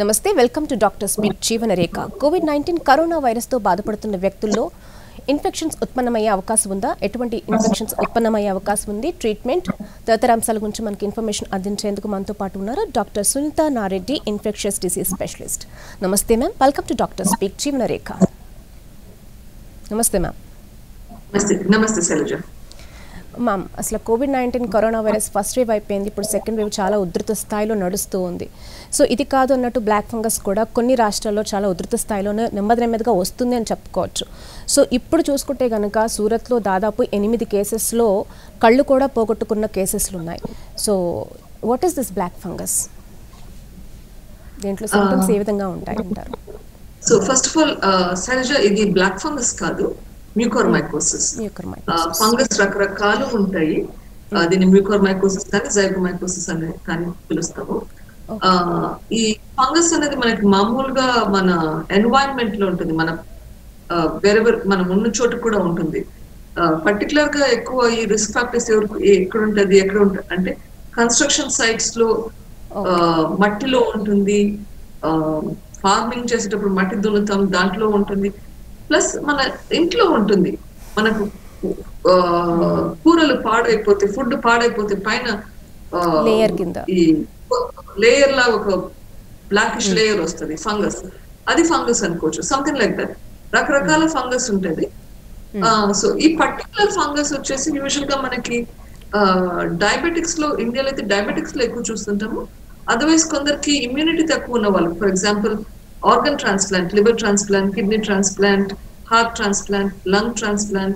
నమస్తే welcome to doctor speak Jeevana Rekha COVID nineteen corona వైరస్తో బాధపడుతున్న వ్యక్తుల్లో ఇన్ఫెక్షన్స్ ఉత్పన్నమయ్యే అవకాశం ఉందా ఎటువంటి ఇన్ఫెక్షన్స్ ఉత్పన్నమయ్యే అవకాశం ఉంది ట్రీట్మెంట్ తదితర అంశాల గురించి మనకి ఇన్ఫర్మేషన్ అందించేందుకు మనతో పాటు ఉన్నారు doctor Sunitha Nareddy infectious disease specialist నమస్తే ma'am welcome to doctor speak Jeevana Rekha నమస్తే మ్యామ్ నమస్తే నమస్తే శైలజ మ్యామ్ అసలు COVID nineteen corona virus first wave అయిపోయింది ఇప్పుడు సెకండ్ వేవ్ చాలా ఉధృత స్థాయిలో నడుస్తూ ఉంది సో ఇది కాదు అన్నట్టు బ్లాక్ ఫంగస్ కూడా కొన్ని రాష్ట్రాల్లో చాలా ఉధృత స్థాయిలోనే నెమ్మది నెమ్మదిగా వస్తుంది అని చెప్పుకోవచ్చు సో ఇప్పుడు చూసుకుంటే కనుక సూరత్లో దాదాపు ఎనిమిది కేసెస్లో కళ్ళు కూడా పోగొట్టుకున్న కేసెస్లు ఉన్నాయి so what is this black fungus దీంట్లో సింటమ్స్ ఏ విధంగా ఉంటాయి అంటారు so first of all Shailaja ఇది బ్లాక్ ఫంగస్ కాదు మ్యూకోర్మైకోసిస్ మ్యూకర్మైకోసిస్ ఫంగస్ రకరకాలు ఉంటాయి ఆ, దీన్ని మ్యూకోర్మైకోసిస్ కానీ జైగోమైకోసిస్ అని కానీ పిలుస్తాము ఆ, ఈ ఫంగస్ అనేది మనకి మామూలుగా మన ఎన్వైరన్మెంట్ లో ఉంటుంది మన ఆ, వేరే వేరే- మనం ఉన్న చోట కూడా ఉంటుంది పర్టికులర్ గా ఎక్కువ ఈ రిస్క్ ఫ్యాక్టర్స్ ఎవరు ఎక్కడ ఉంటుంది ఎక్కడ ఉంటుంది అంటే కన్స్ట్రక్షన్ సైట్స్ లో ఆ, మట్టిలో ఉంటుంది ఫార్మింగ్ చేసేటప్పుడు మట్టి దున్నుతాం దాంట్లో ఉంటుంది ప్లస్ మన ఇంట్లో ఉంటుంది మనకు ఆ, కూరలు పాడైపోతే ఫుడ్ పాడైపోతే పైన ఆ, Layer కింద. ఈ లేయర్ లా ఒక బ్లాకిష్ లేయర్ వస్తుంది ఫంగస్ అది ఫంగస్ అనుకోవచ్చు సంథింగ్ లైక్ దట్ రకరకాల ఫంగస్ ఉంటుంది సో ఈ పర్టికులర్ ఫంగస్ వచ్చేసి యూజువల్ గా మనకి డయాబెటిక్స్ లో ఇండియాలో అయితే డయాబెటిక్స్ లో ఎక్కువ చూస్తుంటాము అదర్వైజ్ కొందరికి ఇమ్యూనిటీ తక్కువ ఉన్న వాళ్ళు for example organ transplant liver transplant kidney transplant heart transplant lung transplant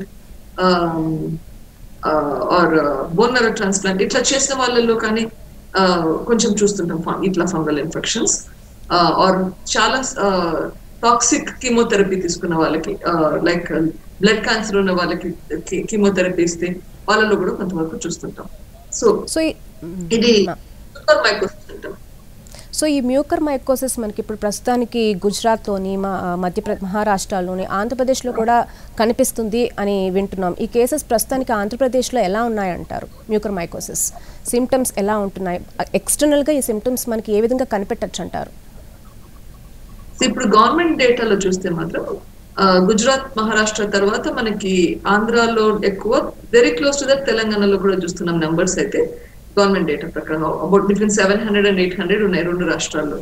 or bone marrow transplant ఇట్లా చేసిన వాళ్ళలో కానీ uh, కొంచెం చూస్తుంటాం ఫ- ఇట్లా ఫంగల్ ఇన్ఫెక్షన్స్ ఆర్ చాలా టాక్సిక్ కీమోథెరపీ తీసుకున్న వాళ్ళకి లైక్ బ్లడ్ క్యాన్సర్ ఉన్న వాళ్ళకి కీమోథెరపీ ఇస్తే వాళ్ళలో కూడా కొంతవరకు చూస్తుంటాం సో సో ఇది సూపర్ మైక్రోసిస్ అంటాం సో ఈ మ్యూకర్ మైకోసిస్ మనకి ఇప్పుడు ప్రస్తుతానికి గుజరాత్లోని మా మధ్యప్రదేశ్ మహారాష్ట్రలోని ఆంధ్రప్రదేశ్లో కూడా కనిపిస్తుంది అని వింటున్నాం ఈ కేసెస్ ప్రస్తుతానికి ఆంధ్రప్రదేశ్లో ఎలా ఉన్నాయంటారు మ్యూకర్ మైకోసిస్ సిమ్టమ్స్ ఎలా ఉంటున్నాయి ఎక్స్టర్నల్గా ఈ సిమ్టమ్స్ మనకి ఏ విధంగా కనిపెట్టచ్చు అంటారు సో ఇప్పుడు గవర్నమెంట్ డేటాలో చూస్తే మాత్రం ఆ, గుజరాత్ మహారాష్ట్ర తర్వాత మనకి ఆంధ్రాలో ఎక్కువ వెరీ క్లోజ్ టు దట్ తెలంగాణలో కూడా చూస్తున్నాం నెంబర్స్ అయితే గవర్నమెంట్ డేటా ప్రకారం about between seven hundred and eight hundred ఉన్నాయి రెండు రాష్ట్రాల్లో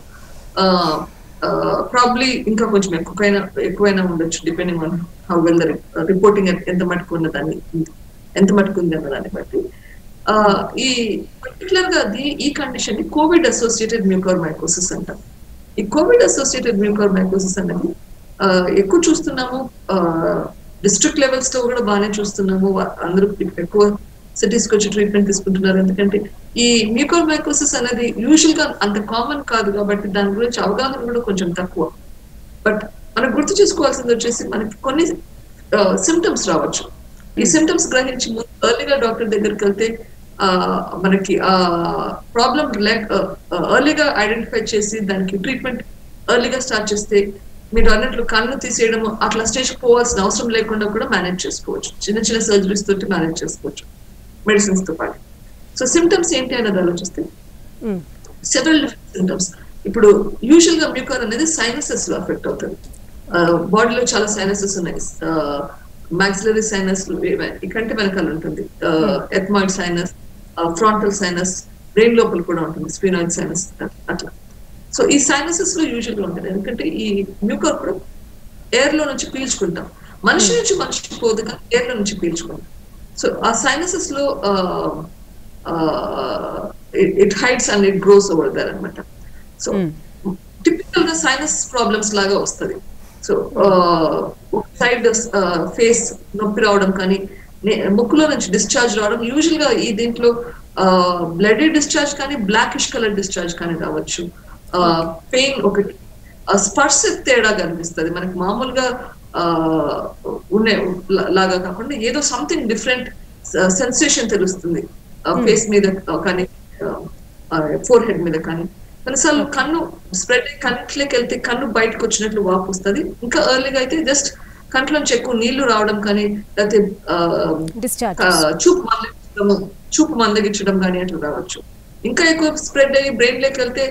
ప్రాబ్లీ ఇంకా కొంచెం ఎక్కువైనా ఎక్కువైనా ఉండొచ్చు depending on how well the reporting ఎంత మటుకు ఉన్నదాన్ని ఎంత మటుకు ఉంది అన్న దాన్ని బట్టి ఆ, ఈ పర్టికులర్ గా దీ- ఈ కండిషన్ ని కోవిడ్ అసోసియేటెడ్ మ్యూకర్ మైకోసిస్ అంటాం ఈ కోవిడ్ అసోసియేటెడ్ మ్యూకర్ మైకోసిస్ అనేది ఆ, ఎక్కువ చూస్తున్నాము డిస్ట్రిక్ట్ లెవెల్స్ లో కూడా బాగానే చూస్తున్నాము వా- అందరూ ఎక్కువ సిటీస్ కి వచ్చి ట్రీట్మెంట్ తీసుకుంటున్నారు ఎందుకంటే ఈ మ్యూకర్ మైకోసిస్ అనేది యూజువల్ గా అంత కామన్ కాదు కాబట్టి దాని గురించి అవగాహన కూడా కొంచెం తక్కువ బట్ మనం గుర్తు చేసుకోవాల్సింది వచ్చేసి మనకి కొన్ని సిమ్టమ్స్ రావచ్చు ఈ సిమ్టమ్స్ గ్రహించి ఎర్లీగా డాక్టర్ దగ్గరికి వెళ్తే ఆ, మనకి ఆ ప్రాబ్లం ఎర్లీగా ఐడెంటిఫై చేసి దానికి ట్రీట్మెంట్ ఎర్లీగా స్టార్ట్ చేస్తే మీరు అన్నట్లు కన్ను తీసేయడం అట్లా స్టేజ్ పోవాల్సిన అవసరం లేకుండా కూడా మేనేజ్ చేసుకోవచ్చు చిన్న చిన్న సర్జరీస్ తోటి మేనేజ్ చేసుకోవచ్చు మెడిసిన్స్ తో పాటు సో సిమ్టమ్స్ ఏంటి అన్నది ఆలోచిస్తే మ్మ్. సెవెరల్ సిమ్టమ్స్ ఇప్పుడు యూజువల్ గా మ్యూకర్ అనేది సైనసెస్ లో అఫెక్ట్ అవుతుంది బాడీలో చాలా సైనసెస్ ఉన్నాయి మ్యాక్సిలరీ సైనస్ ఈ కంటి వెనకాల ఉంటుంది ethmoid sinus frontal sinus brain లోపల కూడా ఉంటుంది స్పీనాయిడ్ సైనస్ అట్లా సో ఈ సైనసెస్ లో యూజువల్ గా ఉంటుంది ఎందుకంటే ఈ మ్యూకర్ కూడా ఎయిర్ లో నుంచి పీల్చుకుంటాం మనిషి నుంచి మనిషికి పోదు కానీ ఎయిర్ లో నుంచి పీల్చుకుంటాం సో ఆ సైనసెస్ లో it hides and it grows over there అనమాట సో టిపికల్ గా సైనస్ ప్రాబ్లమ్స్ లాగా వస్తుంది సో ఒక సైడ్ ఫేస్ నొప్పి రావడం కానీ నే- ముక్కులో నుంచి డిశ్చార్జ్ రావడం యూజువల్ గా ఈ దీంట్లో బ్లడీ డిశ్చార్జ్ కానీ బ్లాకిష్ కలర్ డిశ్చార్జ్ కానీ రావచ్చు పెయిన్ ఒకటి ఆ, స్పర్శ తేడా కనిపిస్తుంది మనకి మామూలుగా ఆ, ఉండే లా- లాగా కాకుండా ఏదో సంథింగ్ డిఫరెంట్ సెన్సేషన్ తెలుస్తుంది ఫేస్ మీద కానీ ఫోర్ హెడ్ మీద కానీ కొన్నిసార్లు కన్ను స్ప్రెడ్ కంట్లోకి వెళ్తే కన్ను బయటకు వచ్చినట్లు వాపు వస్తుంది ఇంకా ఎర్లీగా అయితే జస్ట్ కంట్లోంచి ఎక్కువ నీళ్లు రావడం కానీ లేకపోతే ఆ, డిశ్చార్జ్ ఆ, చూపు మందగించడం చూపు మందగించడం కానీ అట్లా రావచ్చు ఇంకా ఎక్కువ స్ప్రెడ్ అయ్యి బ్రెయిన్ లోకి వెళ్తే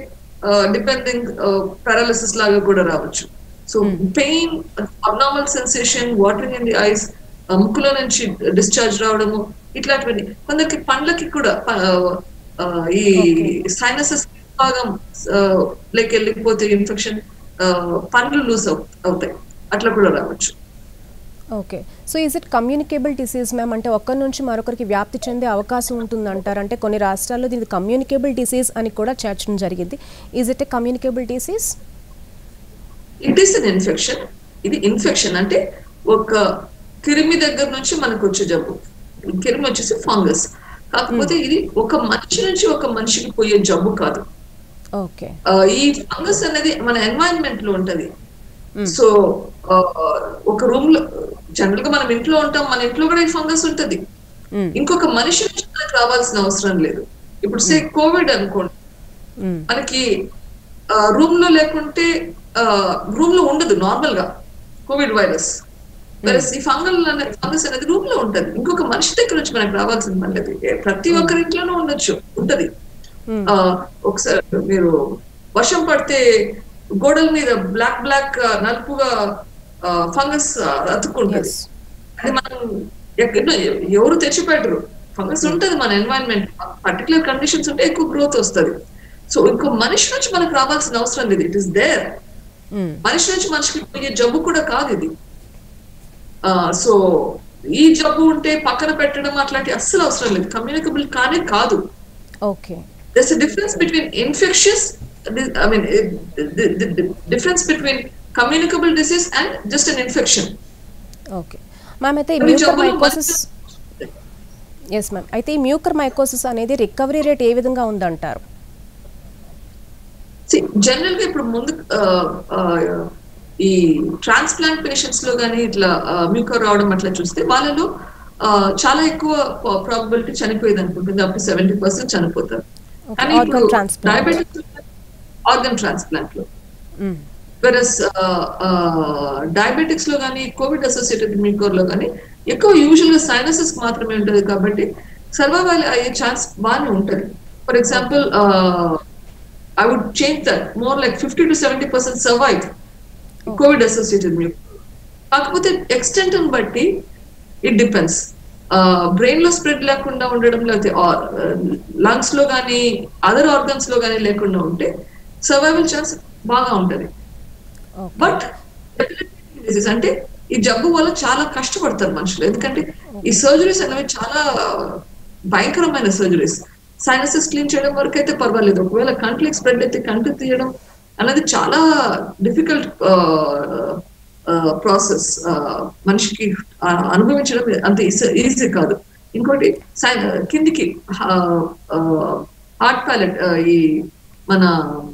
డిపెండింగ్ పారాలిసిస్ లాగా కూడా రావచ్చు so pain abnormal sensation watering in the eyes ముక్కులో నుంచి డిశ్చార్జ్ రావడము ఇట్లాంటివన్నీ కొందరికి పండ్లకి కూడా ప- ఆ, ఈ సైనసెస్ భాగం లైక్ వెళ్ళిపోతే ఇన్ఫెక్షన్ పండ్లు లూజ్ అవుతాయి అట్లా కూడా రావచ్చు okay so is it communicable disease ma'am అంటే ఒక్కరి నుంచి మరొకరికి వ్యాప్తి చెందే అవకాశం ఉంటుంది అంటారు అంటే కొన్ని రాష్ట్రాల్లో దీన్ని కమ్యూనికేబుల్ డిసీజ్ అని కూడా చేర్చడం జరిగింది is it a communicable disease it is an infection ఇది ఇన్ఫెక్షన్ అంటే ఒక కిరిమి దగ్గర నుంచి మనకు వచ్చే జబ్బు ఈ కిరిమి వచ్చేసి ఫంగస్ కాకపోతే ఇది ఒక మనిషి నుంచి ఒక మనిషికి పోయే జబ్బు కాదు ఓకే ఆ, ఈ ఫంగస్ అనేది మన ఎన్వైరన్మెంట్ లో ఉంటది సో ఒక రూమ్ లో జనరల్ గా మనం ఇంట్లో ఉంటాం మన ఇంట్లో కూడా ఈ ఫంగస్ ఉంటది ఇంకొక మనిషి నుంచి మనకు రావాల్సిన అవసరం లేదు ఇప్పుడు సే కోవిడ్ అనుకోండి మనకి రూమ్ లో లేకుంటే రూమ్ లో ఉండదు నార్మల్ గా కోవిడ్ వైరస్ వైరస్ ఈ ఫంగల్ ఫంగస్ అనేది రూమ్ లో ఉంటది ఇంకొక మనిషి దగ్గర నుంచి మనకు రావాల్సిన పని లేదు ఏ- ప్రతి ఒక్కరి ఇంట్లోనూ ఉండొచ్చు ఉంటది ఆ, ఒకసారి మీరు వర్షం పడితే గోడల మీద బ్లాక్ బ్లాక్ నలుపుగా ఫంగస్ అతుక్కుంటది ఎస్ అది మనం ఎక్కడ- ఎవరు తెచ్చిపెట్టరు ఫంగస్ ఉంటది మన ఎన్వైరన్మెంట్ పర్టికులర్ కండిషన్స్ ఉంటే ఎక్కువ గ్రోత్ వస్తది సో ఇంకో మనిషి నుంచి మనకు రావాల్సిన అవసరం లేదు ఇట్ ఇస్ దేర్ మనిషి నుంచి మనిషికి పోయే జబ్బు కూడా కాదు ఇది సో ఈ జబ్బు ఉంటే పక్కన పెట్టడం అట్లాంటి అస్సలు అవసరం లేదు కమ్యూనికబుల్ కానే కాదు okay there's a difference between infectious i mean eh, the, the, the difference between communicable disease and just an infection okay ma'am అయితే ఈ కొన్ని మ్యూకర్ జబ్బులు మైకోసిస్ ఎస్ మ్యామ్ అయితే ఈ మ్యూకర్ మైకోసిస్ అనేది రికవరీ రేట్ ఏ విధంగా ఉందంటారు జనరల్ గా ఇప్పుడు ముందు ఆ, ఆ, ఈ ట్రాన్స్ప్లాంట్ పేషెంట్స్ లో గానీ ఇట్లా మ్యూకర్ రావడం అట్లా చూస్తే వాళ్ళలో ఆ, చాలా ఎక్కువ ప్రాబిలిటీ చనిపోయేది అనుకుంటుంది అప్ టు సెవెంటీ పర్సెంట్ చనిపోతారు Okay, కానీ organ ఇప్పుడు transplant. డయాబెటిక్స్ ఆర్గన్ ట్రాన్స్ప్లాంట్ లో మ్మ్. వెరస్ డయాబెటిక్స్ లో కానీ కోవిడ్ అసోసియేటెడ్ మ్యూకోర్ లో కానీ ఎక్కువ యూజువల్ గా సైనసెస్ మాత్రమే ఉంటది కాబట్టి సర్వైవల్ అయ్యే ఛాన్స్ బాగానే ఉంటది for example I would change that more like fifty to seventy percent survive COVID associated mucor కాకపోతే ఎక్స్టెంట్ బట్టి ఇట్ డిపెండ్స్ బ్రెయిన్ లో స్ప్రెడ్ లేకుండా ఉండడం లేకపోతే లంగ్స్ లో కానీ అదర్ ఆర్గన్స్ లో కానీ లేకుండా ఉంటే సర్వైవల్ ఛాన్స్ బాగా ఉంటది ఓకే బట్ డిసీజ్ అంటే ఈ జబ్బు వల్ల చాలా కష్టపడతారు మనుషులు ఎందుకంటే ఈ సర్జరీస్ అనేవి చాలా భయంకరమైన సర్జరీస్ సైనసెస్ క్లీన్ చేయడం వరకు అయితే పర్వాలేదు ఒకవేళ కంట్లకి స్ప్రెడ్ అయితే కంటి తీయడం అనేది చాలా డిఫికల్ట్ ప్రాసెస్ మనిషికి ఆ, అనుభవించడం అంత ఈజీ కాదు ఇంకోటి సై- కిందికి హార్ట్ ప్యాలెట్ ఈ మన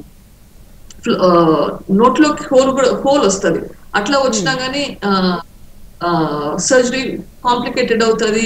ఫ్ల- ఆ, నోట్లోకి హోల్ కూడా హోల్ వస్తుంది అట్లా వచ్చినా గానీ సర్జరీ కాంప్లికేటెడ్ అవుతుంది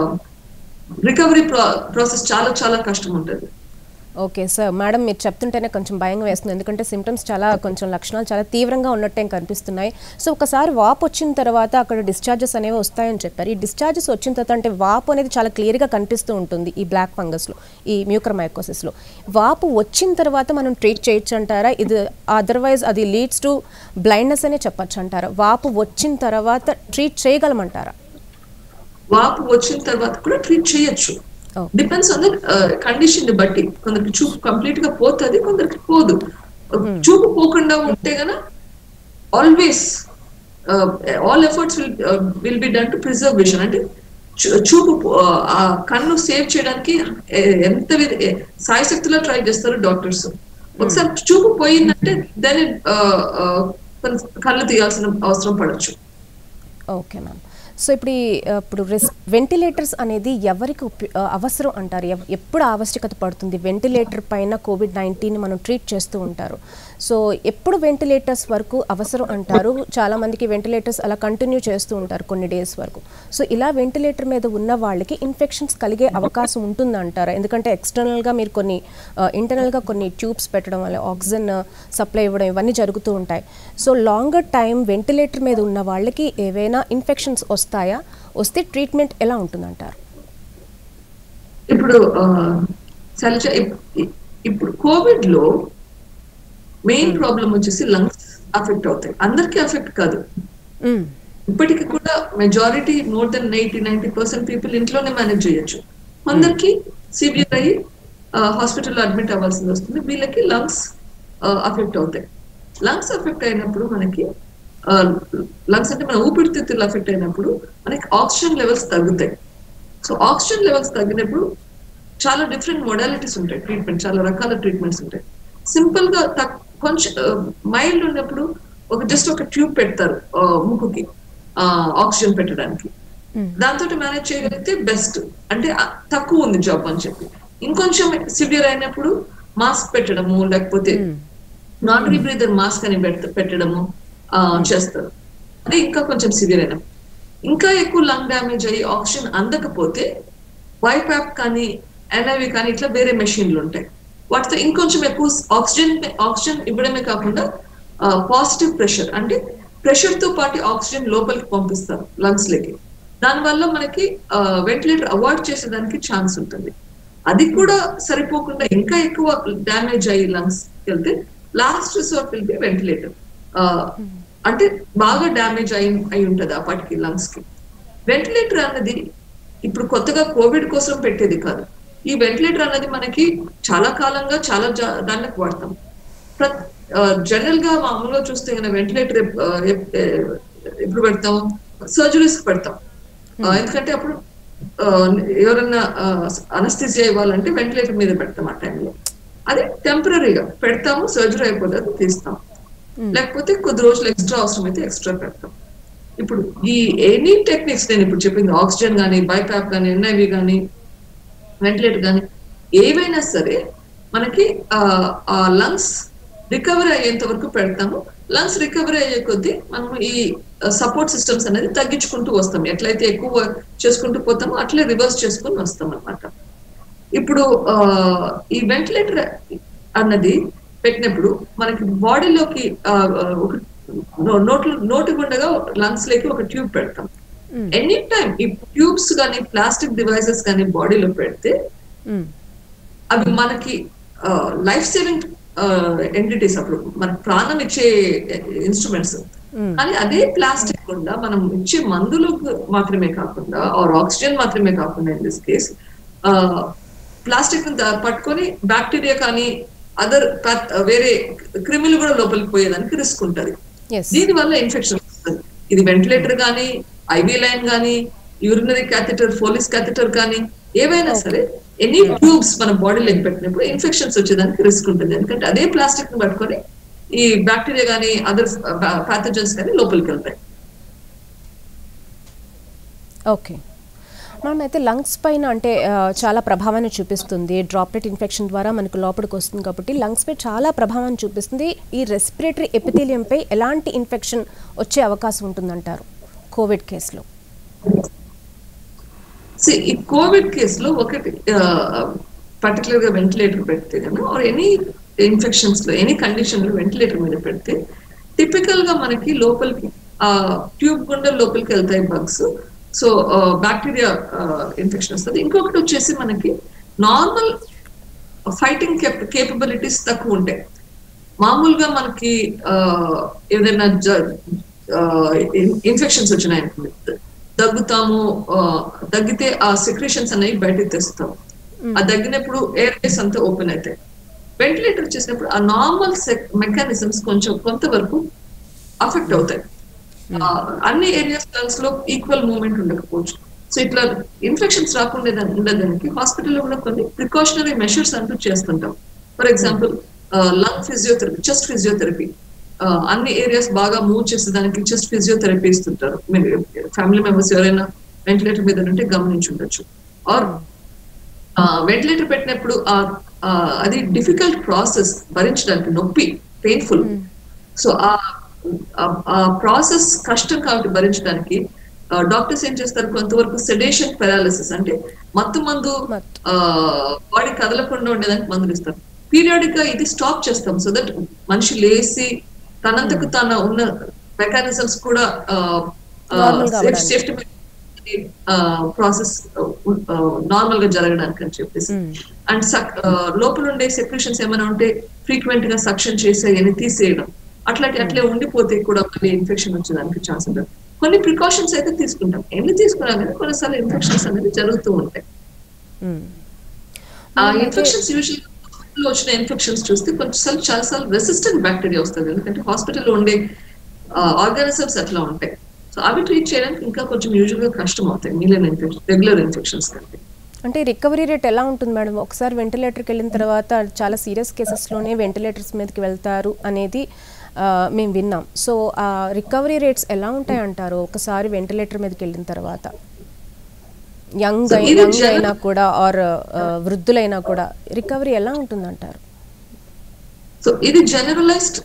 రికవరీ ప్రాసెస్ చాలా చాలా కష్టం ఉంటుంది ఓకే సార్ మేడం మీరు చెప్తుంటేనే కొంచెం భయంగా వేస్తుంది ఎందుకంటే సిమ్టమ్స్ చాలా కొంచెం లక్షణాలు చాలా తీవ్రంగా ఉన్నట్టే కనిపిస్తున్నాయి సో ఒకసారి వాపు వచ్చిన తర్వాత అక్కడ డిశ్చార్జెస్ అనేవి వస్తాయని చెప్పారు ఈ డిశ్చార్జెస్ వచ్చిన తర్వాత అంటే వాపు అనేది చాలా క్లియర్గా కనిపిస్తూ ఉంటుంది ఈ బ్లాక్ ఫంగస్లో ఈ మ్యూకర్ మైకోసిస్లో వాపు వచ్చిన తర్వాత మనం ట్రీట్ చేయొచ్చు అంటారా ఇది అదర్వైజ్ అది లీడ్స్ టు బ్లైండ్నెస్ అనే చెప్పొచ్చు అంటారా వాపు వచ్చిన తర్వాత ట్రీట్ చేయగలమంటారా వాపు వచ్చిన తర్వాత కూడా ట్రీట్ చేయొచ్చు Oh. Depends on the condition ని బట్టి కొందరికి చూపు కంప్లీట్ గా పోతుంది కొందరికి పోదు చూపు పోకుండా ఉంటే గన always all efforts will will be done to preserve vision అంటే చూ- చూపు పో- ఆ కన్ను సేవ్ చేయడానికి ఎ- ఎంత వి- ఎ- సాయశక్తిలో ట్రై చేస్తారు డాక్టర్స్ ఒకసారి చూపు పోయిందంటే దాన్ని కళ్ళు తీయాల్సిన అవసరం పడచ్చు ఓకే మ్యామ్ సో ఇప్పుడు ఈ, ఆ, ఇప్పుడు రెస్ వెంటిలేటర్స్ అనేది ఎవరికి ఉపయో- ఆ, అవసరం అంటారు ఎవ్- ఎప్పుడు ఆవశ్యకత పడుతుంది వెంటిలేటర్ పైన కోవిడ్ నైన్టీన్ మనం ట్రీట్ చేస్తూ ఉంటారు సో ఎప్పుడు వెంటిలేటర్స్ వరకు అవసరం అంటారు చాలా మందికి వెంటిలేటర్స్ అలా కంటిన్యూ చేస్తూ ఉంటారు కొన్ని డేస్ వరకు సో ఇలా వెంటిలేటర్ మీద ఉన్న వాళ్ళకి ఇన్ఫెక్షన్స్ కలిగే అవకాశం ఉంటుంది అంటారా ఎందుకంటే ఎక్స్టర్నల్గా మీరు కొన్ని ఇంటర్నల్గా కొన్ని ట్యూబ్స్ పెట్టడం వల్ల ఆక్సిజన్ సప్లై ఇవ్వడం ఇవన్నీ జరుగుతూ ఉంటాయి సో లాంగర్ టైం వెంటిలేటర్ మీద ఉన్న వాళ్ళకి ఏవైనా ఇన్ఫెక్షన్స్ వస్తాయా వస్తే ట్రీట్మెంట్ ఎలా ఉంటుందంటారు ఇప్పుడు ఆ, శైలజ ఇప్- ఇ- ఇప్పుడు కోవిడ్ లో మెయిన్ ప్రాబ్లం వచ్చేసి లంగ్స్ అఫెక్ట్ అవుతాయి అందరికీ అఫెక్ట్ కాదు మ్మ్. ఇప్పటికి కూడా majority more than eighty ninety percent people ఇంట్లోనే మేనేజ్ చేయొచ్చు కొందరికి సివియర్ అయ్యి హాస్పిటల్లో అడ్మిట్ అవ్వాల్సింది వస్తుంది వీళ్ళకి లంగ్స్ అఫెక్ట్ అవుతాయి లంగ్స్ అఫెక్ట్ అయినప్పుడు మనకి లంగ్స్ అంటే మన ఊపిరితిత్తులు అఫెక్ట్ అయినప్పుడు మనకి ఆక్సిజన్ లెవెల్స్ తగ్గుతాయి సో ఆక్సిజన్ లెవెల్స్ తగ్గినప్పుడు చాలా డిఫరెంట్ మొడాలిటీస్ ఉంటాయి ట్రీట్మెంట్ చాలా రకాల ట్రీట్మెంట్స్ ఉంటాయి సింపుల్ గా తక్- కొంచెం మైల్డ్ ఉన్నప్పుడు ఒక జస్ట్ ఒక ట్యూబ్ పెడతారు ఆ, ముక్కుకి ఆక్సిజన్ పెట్టడానికి మ్మ్. దాంతో మేనేజ్ చేయగలిగితే బెస్ట్ అంటే ఆ, తక్కువ ఉంది జాబ్ అని చెప్పి ఇంకొంచెం సివియర్ అయినప్పుడు మాస్క్ పెట్టడము లేకపోతే మ్మ్. నాన్ రీబ్రీదర్ మాస్క్ అని పెడత- పెట్టడము ఆ, చేస్తారు అదే ఇంకా కొంచెం సివియర్ అయిన ఇంకా ఎక్కువ లంగ్ డ్యామేజ్ అయ్యి ఆక్సిజన్ అందకపోతే వైపాప్ కానీ ఎన్ఐవి కానీ ఇట్లా వేరే మెషిన్లు ఉంటాయి వాటితో ఇంకొంచెం ఎక్కువ ఆక్సిజన్ ఆక్సిజన్ ఇవ్వడమే కాకుండా పాజిటివ్ ప్రెషర్ అంటే ప్రెషర్ తో పాటు ఆక్సిజన్ లోపలికి పంపిస్తారు లంగ్స్ లోకి దానివల్ల మనకి వెంటిలేటర్ అవాయిడ్ చేసేదానికి ఛాన్స్ ఉంటుంది అది కూడా సరిపోకుండా ఇంకా ఎక్కువ డ్యామేజ్ అయ్యి లంగ్స్ వెళ్తే last resort will be ventilator అంటే బాగా డ్యామేజ్ అయి అయి ఉంటది ఆ పాటికి లంగ్స్ కి వెంటిలేటర్ అన్నది ఇప్పుడు కొత్తగా కోవిడ్ కోసం పెట్టేది కాదు ఈ వెంటిలేటర్ అన్నది మనకి చాలా కాలంగా చాలా జా- దానికి వాడతాం జనరల్ గా మామూలుగా చూస్తే కనుక వెంటిలేటర్ ఎప్పుడు పెడతాం సర్జరీస్ పెడతాం ఆ, ఎందుకంటే అప్పుడు ఆ, ఎవరన్నా అనస్థిసియా ఇవ్వాలంటే వెంటిలేటర్ మీద పెడతాం ఆ టైంలో అది టెంపరీగా పెడతాము సర్జరీ అయిపోతే అది తీస్తాం లేకపోతే కొద్ది రోజులు ఎక్స్ట్రా అవసరం అయితే ఎక్స్ట్రా పెడతాం ఇప్పుడు ఈ ఎనీ టెక్నిక్స్ నేను ఇప్పుడు చెప్పింది ఆక్సిజన్ కానీ బైపాప్ కానీ ఎన్ఐవి కానీ వెంటిలేటర్ కానీ ఏవైనా సరే మనకి ఆ లంగ్స్ రికవరీ అయ్యేంత వరకు పెడతాము లంగ్స్ రికవరీ అయ్యే కొద్దీ మనం ఈ సపోర్ట్ సిస్టమ్స్ అనేది తగ్గించుకుంటూ వస్తాం ఎట్లయితే ఎక్కువ చేసుకుంటూ పోతామో అట్లే రివర్స్ చేసుకొని వస్తాం అన్నమాట ఇప్పుడు ఆ, ఈ వెంటిలేటర్ అన్నది పెట్టినప్పుడు మనకి బాడీలోకి ఒక నో- నోట్లో నోటి గుండగా లంగ్స్ లోకి ఒక ట్యూబ్ పెడతాం మ్మ్. ఎనీ టైం ఈ ట్యూబ్స్ కానీ ప్లాస్టిక్ డివైసెస్ కానీ బాడీలో పెడితే మ్మ్. అవి మనకి లైఫ్ సేవింగ్ ఎంటిటీస్ అప్పుడు మనకు ప్రాణం ఇచ్చే ఇన్స్ట్రుమెంట్స్ మ్మ్. కానీ అదే ప్లాస్టిక్ గుండా మనం ఇచ్చే మందులు మాత్రమే కాకుండా ఆర్ ఆక్సిజన్ మాత్రమే కాకుండా ఇన్ దిస్ కేస్ ప్లాస్టిక్ పట్టుకొని బ్యాక్టీరియా కానీ అదర్ వేరే క్రిములు కూడా లోపలికి పోయేదానికి రిస్క్ ఉంటది ఎస్ దీని వల్ల ఇన్ఫెక్షన్ వస్తుంది ఇది వెంటిలేటర్ కానీ ఐవి లైన్ కానీ యూరినరీ క్యాథెటర్ ఫోలిస్ క్యాథెటర్ కానీ ఏవైనా సరే ఎనీ ట్యూబ్స్ మన బాడీలోకి పెట్టినప్పుడు ఇన్ఫెక్షన్స్ వచ్చేదానికి రిస్క్ ఉంటుంది ఎందుకంటే అదే ప్లాస్టిక్ ని పట్టుకొని ఈ బ్యాక్టీరియా కానీ అదర్ ప్యాథజన్స్ కానీ లోపలికి వెళ్తాయి ఓకే మనం అయితే లంగ్స్ పైన అంటే ఆ, చాలా ప్రభావాన్ని చూపిస్తుంది డ్రాప్లెట్ ఇన్ఫెక్షన్ ద్వారా మనకు లోపలికి వస్తుంది కాబట్టి లంగ్స్ పై చాలా ప్రభావాన్ని చూపిస్తుంది ఈ రెస్పిరేటరీ ఎపిథీలియంపై ఎలాంటి ఇన్ఫెక్షన్ వచ్చే అవకాశం ఉంటుందంటారు కోవిడ్ కేసులో See, ఈ కోవిడ్ కేసులో ఒకటి పర్టికులర్ గా వెంటిలేటర్ పెడితే కన్నా ఆర్ ఎనీ ఇన్ఫెక్షన్స్ లో ఎనీ కండిషన్ లో వెంటిలేటర్ మీద పెడితే టిపికల్ గా మనకి లోపలికి ఆ ట్యూబ్ గుండా లోపలికి వెళ్తాయి బగ్స్ సో బ్యాక్టీరియా ఇన్ఫెక్షన్ వస్తుంది ఇంకొకటి వచ్చేసి మనకి నార్మల్ ఫైటింగ్ కేపబిలిటీస్ తక్కువ ఉంటాయి మామూలుగా మనకి ఆ, ఏదైనా ఇన్ఫెక్షన్స్ వచ్చినాయి అనుకోండి దగ్గుతాము ఆ, దగ్గితే ఆ సెక్రేషన్స్ అనేవి బయటకు తెస్తాం ఆ దగ్గినప్పుడు ఎయిర్ వేస్ అంతా ఓపెన్ అవుతాయి వెంటిలేటర్ చేసినప్పుడు ఆ నార్మల్ మెకానిజమ్స్ కొంచెం కొంతవరకు అఫెక్ట్ అవుతాయి ఆ, అన్ని ఏరియాస్ లంగ్స్ లో ఈక్వల్ మూవ్మెంట్ ఉండకపోవచ్చు సో ఇట్లా ఇన్ఫెక్షన్స్ రాకుండా ఉండడానికి హాస్పిటల్లో కూడా కొన్ని ప్రికాషనరీ మెషర్స్ అంటూ చేస్తుంటాం for example lung physiotherapy chest physiotherapy అన్ని ఏరియాస్ బాగా మూవ్ చేసేదానికి చెస్ట్ ఫిజియోథెరపీ ఇస్తుంటారు మీరు ఫ్యామిలీ మెంబర్స్ ఎవరైనా వెంటిలేటర్ మీద ఉంటే గమనించి ఉండొచ్చు ఆర్ వెంటిలేటర్ పెట్టినప్పుడు ఆ- ఆ, అది డిఫికల్ట్ ప్రాసెస్ భరించడానికి నొప్పి పెయిన్ఫుల్ సో ఆ ఆ ప్రాసెస్ కష్టం కాబట్టి భరించడానికి డాక్టర్స్ ఏం చేస్తారు కొంతవరకు సెడేషన్ పెరాలిసిస్ అంటే మత్తు మందు మత్తు. బాడీ కదలకుండా ఉండేదానికి మందులు ఇస్తారు పీరియాడిక్ గా ఇది స్టాప్ చేస్తాం సో దట్ మనిషి లేసి తనంతకు తన ఉన్న మెకానిజమ్స్ కూడా Normal గా సేఫ్ అవ్వడానికి. సేఫ్టీ ప్రాసెస్ నార్మల్ గా జరగడానికి అని చెప్పేసి అండ్ లోపల ఉండే సెక్రెషన్స్ ఏమైనా ఉంటే ఫ్రీక్వెంట్ గా సక్షన్ చేసే అని తీసేయడం అట్లాంటి అట్లే ఉండిపోతే కూడా మళ్ళీ ఇన్ఫెక్షన్ వచ్చేదానికి ఛాన్స్ ఉంటుంది కొన్ని ప్రికాషన్స్ అయితే తీసుకుంటాం ఎన్ని తీసుకున్నా కానీ కొన్నిసార్లు ఇన్ఫెక్షన్స్ అనేది జరుగుతూ ఉంటాయి ఆ ఇన్ఫెక్షన్స్ యూజువల్ లో వచ్చిన ఇన్ఫెక్షన్స్ చూస్తే కొంచెంసార్లు చాలాసార్లు రెసిస్టెంట్ బ్యాక్టీరియా వస్తుంది ఎందుకంటే హాస్పిటల్లో ఉండే ఆర్గానిజమ్స్ అట్లా ఉంటాయి సో అవి ట్రీట్ చేయడానికి ఇంకా కొంచెం యూజువల్ గా కష్టం అవుతాయి మిలియన్ ఇన్ఫెక్షన్ రెగ్యులర్ ఇన్ఫెక్షన్స్ కంటే అంటే రికవరీ రేట్ ఎలా ఉంటుంది మేడం ఒకసారి వెంటిలేటర్కి వెళ్ళిన తర్వాత చాలా సీరియస్ కేసెస్లోనే వెంటిలేటర్స్ మీదకి వెళ్తారు అనేది ఆ, మేము విన్నాం సో ఆ రికవరీ రేట్స్ ఎలా ఉంటాయి అంటారు ఒకసారి వెంటిలేటర్ మీదకి వెళ్ళిన తర్వాత యంగ్ So, ఇది యంగ్ జన- అయినా కూడా ఆర్ వృద్ధులైనా కూడా రికవరీ ఎలా ఉంటుంది అంటారు సో ఇది జనరలైజ్డ్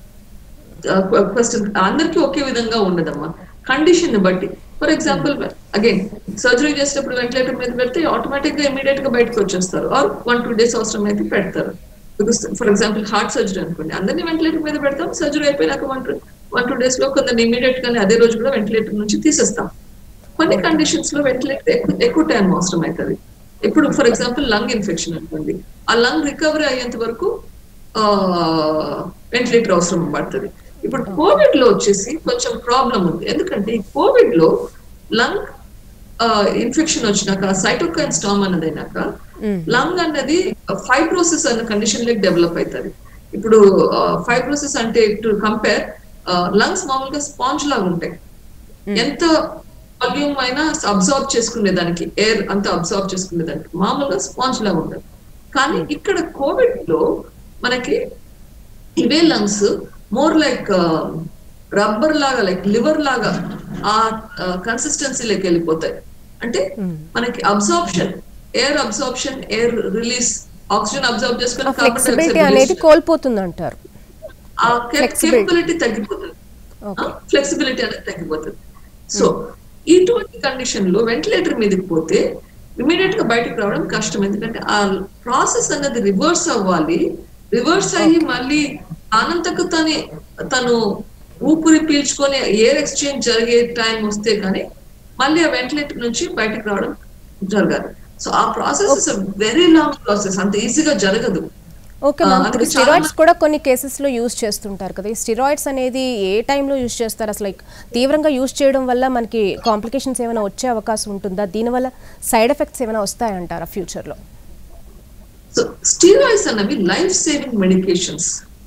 క్వశ్చన్ అందరికీ ఒకే విధంగా ఉండదమ్మా కండిషన్ ని బట్టి ఫర్ ఎగ్జాంపుల్ అగైన్ సర్జరీ చేసేటప్పుడు వెంటిలేటర్ మీద పెడితే ఆటోమేటిక్ గా ఇమీడియట్ గా బయటకు వచ్చేస్తారు ఆర్ వన్ టూ డేస్ అవసరం అయితే పెడతారు because for example heart surgery అనుకోండి అందరినీ వెంటిలేటర్ మీద పెడతాం సర్జరీ అయిపోయినాక one two one two days లో కొందరిని ఇమీడియట్ గానే అదే రోజు కూడా వెంటిలేటర్ నుంచి తీసేస్తాం కొన్ని కండిషన్స్ లో వెంటిలేటర్ ఎక్కువ ఎక్కువ టైం అవసరం అవుతుంది ఇప్పుడు ఫర్ ఎగ్జాంపుల్ లంగ్ ఇన్ఫెక్షన్ అనుకోండి ఆ లంగ్ రికవరీ అయ్యేంత వరకు వెంటిలేటర్ అవసరం పడుతుంది ఇప్పుడు కోవిడ్ లో వచ్చేసి కొంచెం ప్రాబ్లం ఉంది ఎందుకంటే ఈ కోవిడ్ లో లంగ్ ఇన్ఫెక్షన్ వచ్చినాక సైటోకైన్ స్టామ్ అన్నది అయినాక లంగ్ అన్నది ఫైబ్రోసిస్ అన్న కండిషన్ లకి డెవలప్ అవుతుంది ఇప్పుడు ఫైబ్రోసిస్ అంటే టు కంపేర్ లంగ్స్ మామూలుగా స్పాంజ్ లాగా ఉంటాయి ఎంత వాల్యూమ్ అయినా అబ్జార్బ్ చేసుకునే దానికి ఎయిర్ అంతా అబ్జార్బ్ చేసుకునే దానికి మామూలుగా స్పాంజ్ లాగా ఉండదు కానీ ఇక్కడ కోవిడ్ లో మనకి ఇవే లంగ్స్ మోర్ లైక్ రబ్బర్ లాగా లైక్ లివర్ లాగా ఆ కన్సిస్టెన్సీలోకి వెళ్ళిపోతాయి అంటే మనకి absorption air absorption air release oxygen absorb చేసుకుని కార్బన్ ఫ్లెక్సిబిలిటీ డైఆక్సైడ్ అనేది కోల్పోతుంది అంటారు ఆ Flexibility. కేపబిలిటీ తగ్గిపోతుంది Okay. ఫ్లెక్సిబిలిటీ అనేది తగ్గిపోతుంది సో ఇటువంటి కండిషన్ లో వెంటిలేటర్ మీదకి పోతే ఇమీడియట్ గా బయటకు రావడం కష్టం ఎందుకంటే ఆ ప్రాసెస్ అన్నది రివర్స్ అవ్వాలి రివర్స్ అయ్యి మళ్ళీ అనంతకు తని తను ఊపిరి పీల్చుకొని ఎయిర్ ఎక్స్చేంజ్ జరిగే టైం వస్తే కానీ మళ్ళీ ఆ వెంటిలేటర్ నుంచి బయటకు రావడం జరగాలి సో ఆ process is very long process అంత ఈజీగా జరగదు ఓకే ఆ, మ్యామ్ అందుకే ఇప్పుడు చాలా స్టిరాయిడ్స్ కూడా కొన్ని కేసెస్లో యూజ్ చేస్తుంటారు కదా ఈ స్టిరాయిడ్స్ అనేది ఏ టైంలో యూజ్ చేస్తారు అసలు like తీవ్రంగా యూజ్ చేయడం వల్ల మనకి కాంప్లికేషన్స్ ఏమైనా వచ్చే అవకాశం ఉంటుందా దీనివల్ల సైడ్ ఎఫెక్ట్స్ ఏమైనా వస్తాయంటారా ఫ్యూచర్లో సో స్టీరాయిడ్స్ అన్నవి లైఫ్ సేవింగ్ మెడికేషన్స్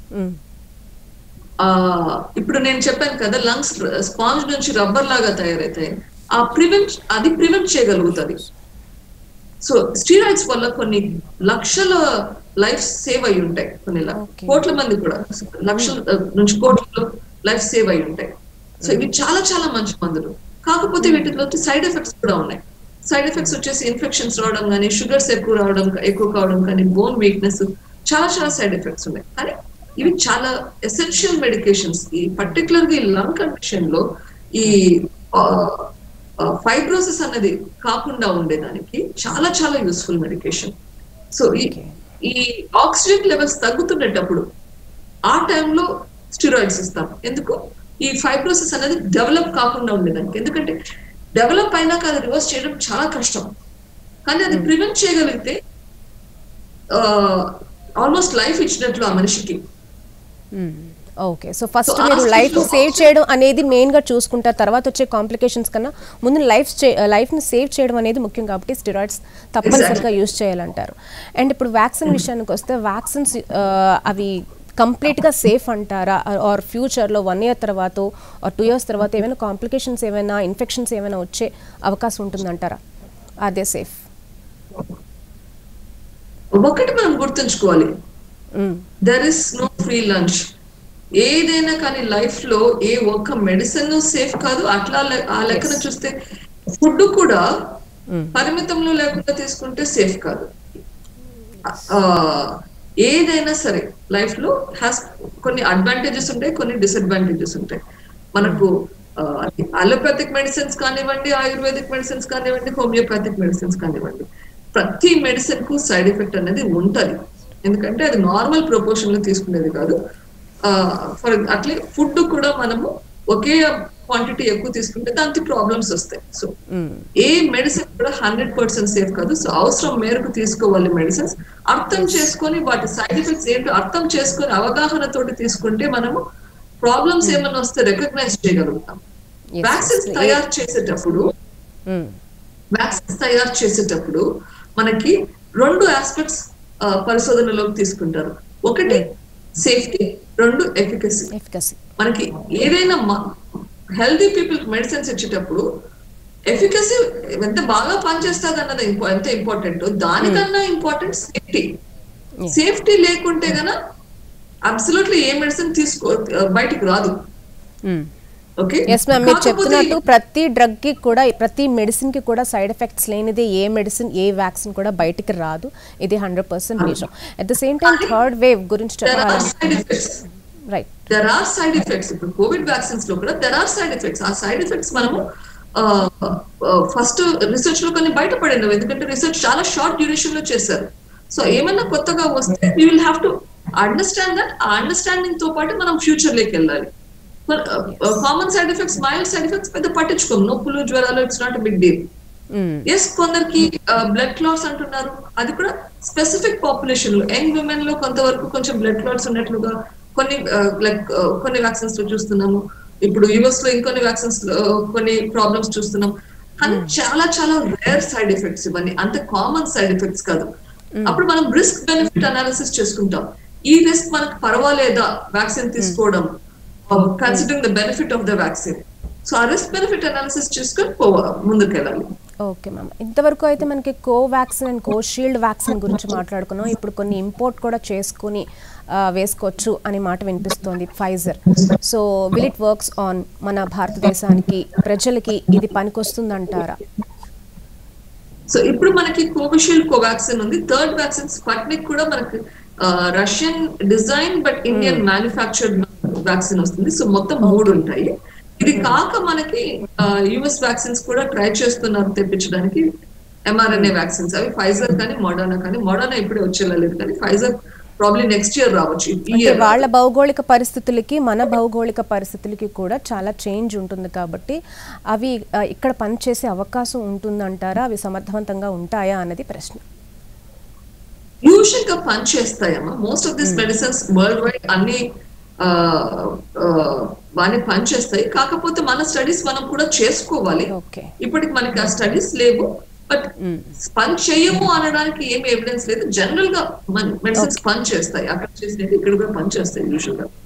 ఆ ఇప్పుడు నేను చెప్పాను కదా లంగ్స్ స్పాంజ్ నుంచి రబ్బర్ లాగా తయారైతాయి ఆ ప్రివెంట్ అది ప్రివెంట్ చేయగలుగుతుంది సో స్టీరాయిడ్స్ వల్ల కొన్ని లక్షల లైఫ్ సేవ్ అయి ఉంటాయి కొన్ని ల- Okay. కోట్ల మంది కూడా లక్షల ఆ, నుంచి కోట్లలో లైఫ్ సేవ్ అయి ఉంటాయి సో ఇవి చాలా చాలా మంచి మందులు కాకపోతే వీటిలో సైడ్ ఎఫెక్ట్స్ కూడా ఉన్నాయి సైడ్ ఎఫెక్ట్స్ వచ్చేసి ఇన్ఫెక్షన్స్ రావడం కానీ షుగర్స్ ఎక్కువ రావడం ఎక్కువ కావడం కానీ బోన్ వీక్నెస్ చాలా చాలా సైడ్ ఎఫెక్ట్స్ ఉన్నాయి కానీ ఇవి చాలా ఎసెన్షియల్ మెడికేషన్స్ ఈ పర్టికులర్ గా ఈ లంగ్ కండిషన్ లో ఈ ఫైబ్రోసిస్ అన్నది కాకుండా ఉండేదానికి చాలా చాలా యూస్ఫుల్ మెడికేషన్ సో ఈ Okay. ఈ ఆక్సిజన్ లెవెల్స్ తగ్గుతున్నప్పుడు ఆ టైంలో స్టిరాయిడ్స్ ఇస్తాం ఎందుకు ఈ ఫైబ్రోసిస్ అనేది డెవలప్ కాకుండా ఉండేదానికి ఎందుకంటే డెవలప్ అయినాక అది రివర్స్ చేయడం చాలా కష్టం కానీ అది ప్రివెంట్ చేయగలిగితే ఆల్మోస్ట్ లైఫ్ ఇచ్చినట్లు ఆ మనిషికి ఓకే సో ఫస్ట్ So, ఆ మీరు stage లైఫ్ని లో సేవ్ చేయడం అనేది మెయిన్గా చూసుకుంటారు తర్వాత వచ్చే కాంప్లికేషన్స్ కన్నా ముందు లైఫ్ లైఫ్ని సేవ్ చేయడం అనేది ముఖ్యం కాబట్టి స్టిరాయిడ్స్ తప్పనిసరిగా యూజ్ చేయాలంటారు అండ్ ఇప్పుడు వ్యాక్సిన్ విషయానికి వస్తే వ్యాక్సిన్స్ అవి కంప్లీట్గా సేఫ్ అంటారా ఆర్ ఫ్యూచర్లో వన్ ఇయర్ తర్వాత ఆర్ టూ ఇయర్స్ తర్వాత ఏమైనా కాంప్లికేషన్స్ ఏమైనా ఇన్ఫెక్షన్స్ ఏమైనా వచ్చే అవకాశం ఉంటుందంటారా అదే సేఫ్ ఒకటి మనం గుర్తుంచుకోవాలి there is no free lunch ఏదైనా కానీ లైఫ్ లో ఏ ఒక్క మెడిసిన్ సేఫ్ కాదు అట్లా లే- ఆ లెక్కన చూస్తే ఫుడ్ కూడా పరిమితంలో లేకుండా తీసుకుంటే సేఫ్ కాదు ఆ, ఏదైనా సరే లైఫ్ లో హ్యాస్ కొన్ని అడ్వాంటేజెస్ ఉంటాయి కొన్ని డిసడ్వాంటేజెస్ ఉంటాయి మనకు అలోపతిక్ మెడిసిన్స్ కానివ్వండి ఆయుర్వేదిక్ మెడిసిన్స్ కానివ్వండి హోమియోపతిక్ మెడిసిన్స్ కానివ్వండి ప్రతి మెడిసిన్ కు సైడ్ ఎఫెక్ట్ అనేది ఉంటది ఎందుకంటే అది నార్మల్ ప్రపోర్షన్ లో తీసుకునేది కాదు ఫర్ అట్లే ఫుడ్ కూడా మనము ఒకే క్వాంటిటీ ఎక్కువ తీసుకుంటే దానికి ప్రాబ్లమ్స్ వస్తాయి సో ఏ మెడిసిన్ కూడా హండ్రెడ్ పర్సెంట్ సేఫ్ కాదు సో అవసరం మేరకు తీసుకోవాలి మెడిసిన్స్ అర్థం చేసుకొని వాటి సైడ్ ఎఫెక్ట్స్ ఏంటో అర్థం చేసుకొని అవగాహనతోటి తీసుకుంటే మనము ప్రాబ్లమ్స్ ఏమైనా వస్తే రికగ్నైజ్ చేయగలుగుతాం Yes, వ్యాక్సిన్స్ yes. తయారు చేసేటప్పుడు వ్యాక్సిన్స్ తయారు చేసేటప్పుడు మనకి రెండు ఆస్పెక్ట్స్ పరిశోధనలోకి తీసుకుంటారు ఒకటి సేఫ్టీ రెండు ఎఫికసీ ఎఫికసీ మనకి ఏదైనా హెల్దీ పీపుల్ మెడిసిన్స్ ఇచ్చేటప్పుడు ఎఫికసీ ఎంత బాగా పనిచేస్తుంది అన్నది ఇంపా- ఎంత ఇంపార్టెంట్ దానికన్నా ఇంపార్టెంట్ సేఫ్టీ సేఫ్టీ లేకుంటే గన అబ్సల్యూట్లీ ఏ మెడిసిన్ తీసుకో బయటికి రాదు ఓకే ఎస్ మ్యామ్ మీరు చెప్తున్నట్టు ప్రతి డ్రగ్ కి కూడా ప్రతి మెడిసిన్ కి కూడా సైడ్ ఎఫెక్ట్స్ లేనిది ఏ మెడిసిన్ ఏ వ్యాక్సిన్ కూడా బయటికి రాదు ఇది హండ్రెడ్ పర్సెంట్ నిజం at the same time third wave గురించి చెప్పాలి side effects right there are side effects ఇప్పుడు కోవిడ్ వ్యాక్సిన్స్ లో కూడా దెర్ ఆర్ సైడ్ ఎఫెక్ట్స్ ఆ సైడ్ ఎఫెక్ట్స్ మనము ఫస్ట్ రీసెర్చ్ లో కొన్ని బయటపడినవి ఎందుకంటే రీసెర్చ్ చాలా షార్ట్ డ్యూరేషన్ లో చేశారు సో ఏమన్నా కొత్తగా వస్తే we will have to understand that ఆ అండర్స్టాండింగ్ తో పాటు మనం ఫ్యూచర్ లోకి వెళ్ళాలి common side effects mild side effects పెద్ద పట్టించుకోం నొప్పులు జ్వరాలు it's not big deal yes కొందరికి బ్లడ్ క్లాట్స్ అంటున్నారు అది కూడా స్పెసిఫిక్ పాపులేషన్ లో యంగ్ విమెన్ లో కొంతవరకు కొంచెం బ్లడ్ క్లాట్స్ ఉన్నట్లుగా కొన్ని లైక్ కొన్ని వ్యాక్సిన్స్ లో చూస్తున్నాము ఇప్పుడు యుఎస్ లో ఇంకొన్ని వ్యాక్సిన్స్ లో కొన్ని ప్రాబ్లమ్స్ చూస్తున్నాం కానీ చాలా చాలా రేర్ సైడ్ ఎఫెక్ట్స్ ఇవన్నీ అంత కామన్ సైడ్ ఎఫెక్ట్స్ కాదు అప్పుడు మనం రిస్క్ బెనిఫిట్ అనాలిసిస్ చేసుకుంటాం ఈ రిస్క్ మనకు పర్వాలేదా వ్యాక్సిన్ తీసుకోవడం considering the benefit of the vaccine so ఆ రిస్క్ బెనిఫిట్ అనాలిసిస్ చేసుకొని పోవ- ముందుకెళ్ళాలి ఓకే మ్యామ్ ఇంతవరకు అయితే మనకి కోవాక్సిన్ అండ్ కోషీల్డ్ వ్యాక్సిన్ గురించి మాట్లాడుకున్నాం ఇప్పుడు కొన్ని ఇంపోర్ట్ కూడా చేసుకుని ఆ, వేసుకోవచ్చు అని మాట వినిపిస్తోంది Pfizer so will it works on మన భారతదేశానికి ప్రజలకి ఇది పనికొస్తుందంటారా సో ఇప్పుడు మనకి కోవిషీల్డ్ కోవాక్సిన్ ఉంది థర్డ్ వ్యాక్సిన్ స్పట్నిక్ కూడా మనకి Russian design but Indian manufactured vaccine వస్తుంది సో మొత్తం మూడు ఉంటాయి ఇది కాక మనకి యుఎస్ వ్యాక్సిన్స్ కూడా ట్రై చేస్తున్నారు తెప్పించడానికి ఎంఆర్ఎన్ఏ వ్యాక్సిన్స్ అవి ఫైజర్ కానీ మోడర్నా కానీ మోడర్నా ఇప్పుడే వచ్చేలా లేదు కానీ ఫైజర్ ప్రాబ్లీ నెక్స్ట్ ఇయర్ రావచ్చు ఈ అంటే ఇయర్ వాళ్ళ భౌగోళిక పరిస్థితులకి మన భౌగోళిక పరిస్థితులకి కూడా చాలా చేంజ్ ఉంటుంది కాబట్టి అవి ఆ, ఇక్కడ పనిచేసే అవకాశం ఉంటుందంటారా అవి సమర్థవంతంగా ఉంటాయా అన్నది ప్రశ్న యూజువల్ గా పని చేస్తాయమ్మా most of this medicines worldwide అన్ని ఆ, ఆ, బాగానే పని చేస్తాయి కాకపోతే మన స్టడీస్ మనం కూడా చేసుకోవాలి ఓకే ఇప్పటికి మనకి ఆ స్టడీస్ లేవు బట్ పని చేయము అనడానికి ఏమి ఎవిడెన్స్ లేదు జనరల్ గా మెడిసిన్స్ పని చేస్తాయి అక్కడ చేసినట్టు ఇక్కడ కూడా పని చేస్తాయి యూజువల్ గా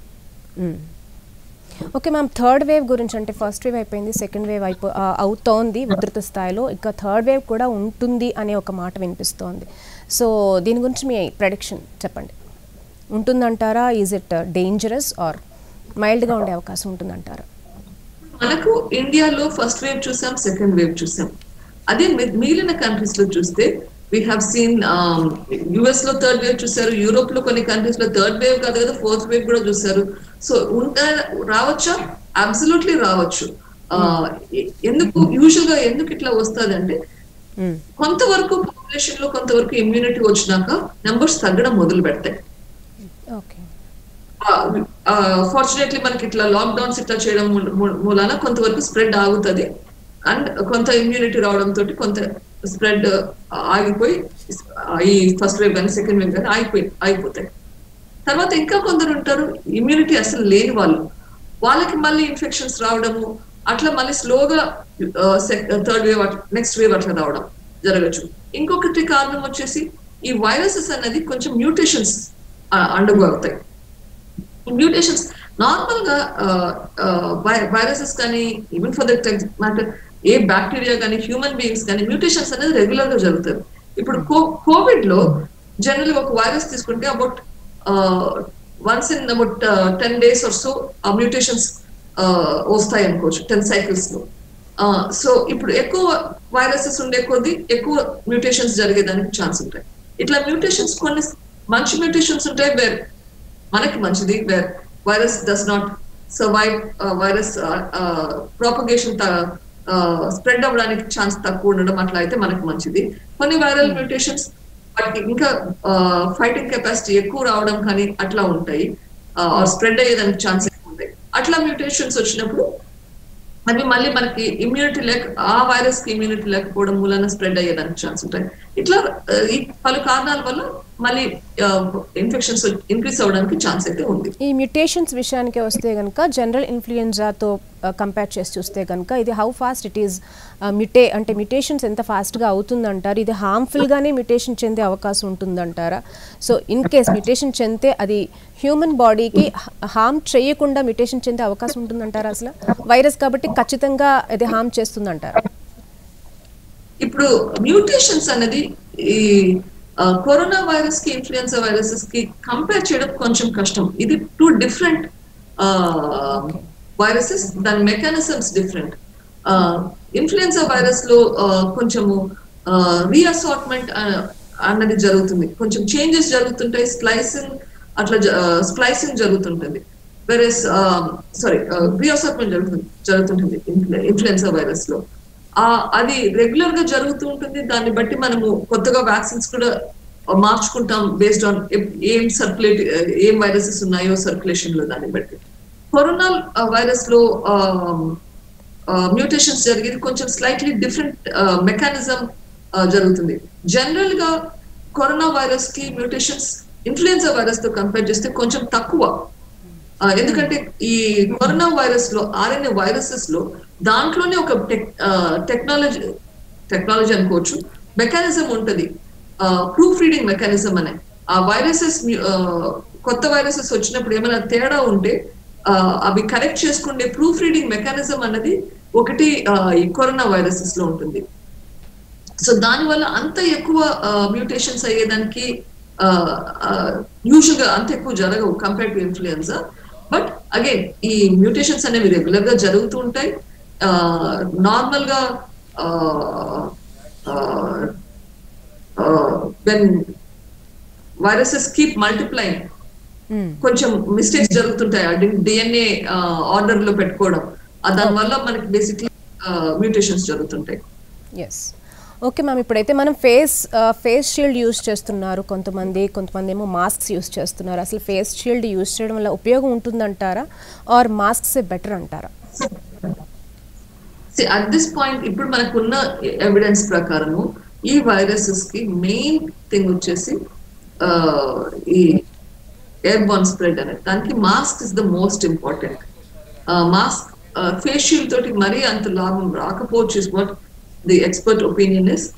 ఓకే మ్యామ్ థర్డ్ వేవ్ గురించి అంటే ఫస్ట్ వేవ్ అయిపోయింది సెకండ్ వేవ్ అయిపో ఆ, అవుతోంది ఉధృత స్థాయిలో ఇక థర్డ్ వేవ్ కూడా ఉంటుంది అనే ఒక మాట వినిపిస్తోంది సో దీని గురించి మీ ప్రొడిక్షన్ చెప్పండి ఉంటుందంటారా ఈజ్ ఇట్ డేంజరస్ ఆర్ మైల్డ్గా ఉండే అవకాశం ఉంటుందంటారా మనకు ఇండియాలో ఫస్ట్ వేవ్ చూసాం సెకండ్ వేవ్ చూసాం అదే మి- మిగిలిన కంట్రీస్ లో చూస్తే వీ హ్యావ్ సీన్ యుఎస్ లో థర్డ్ వేవ్ చూసారు యూరోప్ లో కొన్ని కంట్రీస్ లో థర్డ్ వేవ్ కాదు కదా ఫోర్త్ వేవ్ కూడా చూసారు సో ఉంటా రావచ్చా అబ్సల్యూట్లీ రావచ్చు ఆ, ఎ- ఎందుకు యూజువల్ గా ఎందుకు ఇట్లా వస్తుంది అంటే మ్మ్. కొంతవరకు పాపులేషన్ లో కొంతవరకు ఇమ్యూనిటీ వచ్చినాక నెంబర్స్ తగ్గడం మొదలు పెడతాయి ఓకే ఫార్చునేట్లీ మనకి ఇట్లా లాక్డౌన్స్ ఇట్లా చేయడం మూల- మూల- మూలాన కొంతవరకు స్ప్రెడ్ ఆగుతుంది అండ్ కొంత ఇమ్యూనిటీ రావడం తోటి కొంత స్ప్రెడ్ ఆగిపోయి ఆ, ఈ ఫస్ట్ వేవ్ కానీ సెకండ్ వేవ్ కానీ ఆగిపోయి ఆగిపోతాయి తర్వాత ఇంకా కొందరు ఉంటారు ఇమ్యూనిటీ అసలు లేని వాళ్ళు వాళ్ళకి మళ్ళీ ఇన్ఫెక్షన్స్ రావడము అట్లా మళ్ళీ స్లోగా థర్డ్ వేవ్ నెక్స్ట్ వేవ్ అట్లా రావడం జరగచ్చు ఇంకొకటి కారణం వచ్చేసి ఈ వైరసెస్ అనేది కొంచెం మ్యూటేషన్స్ అండర్గో అవుతాయి మ్యూటేషన్స్ నార్మల్ గా వైరసెస్ కానీ even for that matter a bacteria కానీ హ్యూమన్ బీయింగ్స్ కానీ మ్యూటేషన్స్ అనేది రెగ్యులర్ గా జరుగుతుంది ఇప్పుడు కోవిడ్ లో జనరల్ ఒక వైరస్ తీసుకుంటే about once in about ten days or so ఆ మ్యూటేషన్స్ వస్తాయి అనుకోవచ్చు టెన్ సైకిల్స్ లో సో ఇప్పుడు ఎక్కువ వైరసెస్ ఉండే కొద్దీ ఎక్కువ మ్యూటేషన్స్ జరిగేదానికి ఛాన్స్ ఉంటాయి ఇట్లా మ్యూటేషన్స్ కొన్ని మంచి మ్యూటేషన్స్ ఉంటాయి వేర్ మనకి మంచిది where virus does not survive virus propagation spread అవ్వడానికి ఛాన్స్ తక్కువ ఉండడం అట్లా అయితే మనకి మంచిది కొన్ని వైరల్ మ్యూటేషన్స్ వాటికి ఇంకా ఫైటింగ్ కెపాసిటీ ఎక్కువ రావడం కానీ అట్లా ఉంటాయి స్ప్రెడ్ అయ్యేదానికి ఛాన్స్ ఎక్కువ ఉంటాయి అట్లా మ్యూటేషన్స్ వచ్చినప్పుడు అవి మళ్ళీ మనకి ఇమ్యూనిటీ లేక ఆ వైరస్ కి ఇమ్యూనిటీ లేకపోవడం మూలన స్ప్రెడ్ అయ్యేదానికి ఛాన్స్ ఉంటాయి ఇట్లా ఆ, ఈ పలు కారణాల వల్ల మళ్ళీ ఇన్ఫెక్షన్స్ ఇంక్రీస్ అవ్వడానికి ఛాన్స్ అయితే ఉంది ఈ మ్యుటేషన్స్ విషయానికి వస్తే కనుక జనరల్ ఇన్ఫ్లుయెంజాతో కంపేర్ చేసి చూస్తే కనుక ఇది how fast it is mutate అంటే మ్యుటేషన్స్ ఎంత ఫాస్ట్గా అవుతుందంటారు ఇది హార్మ్ఫుల్గానే మ్యుటేషన్ చెందే అవకాశం ఉంటుందంటారా సో ఇన్ కేస్ మ్యుటేషన్ చెందితే అది హ్యూమన్ బాడీకి హార్మ్ చేయకుండా మ్యుటేషన్ చెందే అవకాశం ఉంటుందంటారా అసలు వైరస్ కాబట్టి ఖచ్చితంగా ఇది హార్మ్ చేస్తుందంటారా ఇప్పుడు మ్యూటేషన్స్ అనేది ఈ కరోనా వైరస్ కి ఇన్ఫ్లుయెన్సా వైరసెస్ కి కంపేర్ చేయడం కొంచెం కష్టం ఇది టూ డిఫరెంట్ వైరసెస్ దాని మెకానిజమ్స్ డిఫరెంట్ ఇన్ఫ్లుయెన్సా వైరస్ లో ఆ, కొంచెము రీఅసార్ట్మెంట్ అన్నది జరుగుతుంది కొంచెం చేంజెస్ జరుగుతుంటాయి స్ప్లైసింగ్ అట్లా స్ప్లైసింగ్ జరుగుతుంటుంది వెరస్ సారీ రీఅసార్ట్మెంట్ జరుగుతుంది జరుగుతుంటుంది ఇన్ఫ్లుయెన్సా వైరస్ లో ఆ అది రెగ్యులర్ గా జరుగుతూ ఉంటుంది దాన్ని బట్టి మనము కొత్తగా వ్యాక్సిన్స్ కూడా మార్చుకుంటాం బేస్డ్ ఆన్ ఏం సర్క్యులేట్ ఏం వైరసెస్ ఉన్నాయో సర్క్యులేషన్ లో దాన్ని బట్టి కరోనా వైరస్ లో మ్యూటేషన్స్ జరిగేది కొంచెం స్లైట్లీ డిఫరెంట్ మెకానిజం జరుగుతుంది జనరల్ గా కరోనా వైరస్ కి మ్యూటేషన్స్ ఇన్ఫ్లుయెన్జా వైరస్ తో కంపేర్ చేస్తే కొంచెం తక్కువ ఆ, ఎందుకంటే ఈ కరోనా వైరస్ లో ఆర్ఎన్ఏ వైరసెస్ లో దాంట్లోనే ఒక టెక్నాలజీ టెక్నాలజీ అనుకోవచ్చు మెకానిజం ఉంటది ప్రూఫ్ రీడింగ్ మెకానిజం అనే ఆ వైరసెస్ కొత్త వైరసెస్ వచ్చినప్పుడు ఏమైనా తేడా ఉంటే ఆ, అవి కరెక్ట్ చేసుకునే ప్రూఫ్ రీడింగ్ మెకానిజం అన్నది ఒకటి ఆ, ఈ కరోనా వైరసెస్ లో ఉంటుంది సో దానివల్ల అంత ఎక్కువ మ్యూటేషన్స్ అయ్యేదానికి యూజువల్ గా అంత ఎక్కువ జరగవు compare to influenza but again ఈ మ్యూటేషన్స్ అనేవి రెగ్యులర్ గా జరుగుతూ ఉంటాయి నార్మల్ గా వెన్ వైరసెస్ కీప్ మల్టిప్లైంగ్ కొంచెం మిస్టేక్స్ జరుగుతుంటాయి డిఎన్ఏ ఆర్డర్ లో పెట్టుకోవడం ఆ దానివల్ల మనకి బేసిక్లీ మ్యూటేషన్స్ జరుగుతుంటాయి ఎస్ ఓకే మ్యామ్ ఇప్పుడైతే మనం ఫేస్ ఫేస్ షీల్డ్ యూస్ చేస్తున్నారు కొంతమంది కొంతమంది ఏమో మాస్క్స్ యూస్ చేస్తున్నారు అసలు ఫేస్ షీల్డ్ యూస్ చేయడం వల్ల ఉపయోగం ఉంటుందంటారా ఆర్ మాస్క్స్ బెటర్ అంటారా అట్ దిస్ పాయింట్ ఇప్పుడు మనకున్న ఎవిడెన్స్ ప్రకారము ఈ వైరసెస్ కి మెయిన్ థింగ్ వచ్చేసి ఆ, ఈ ఎయిర్ బాన్ స్ప్రెడ్ అనేది దానికి mask is the most important mask face shield తోటి మరీ అంత లాభం రాకపోవచ్చు is what the expert opinion is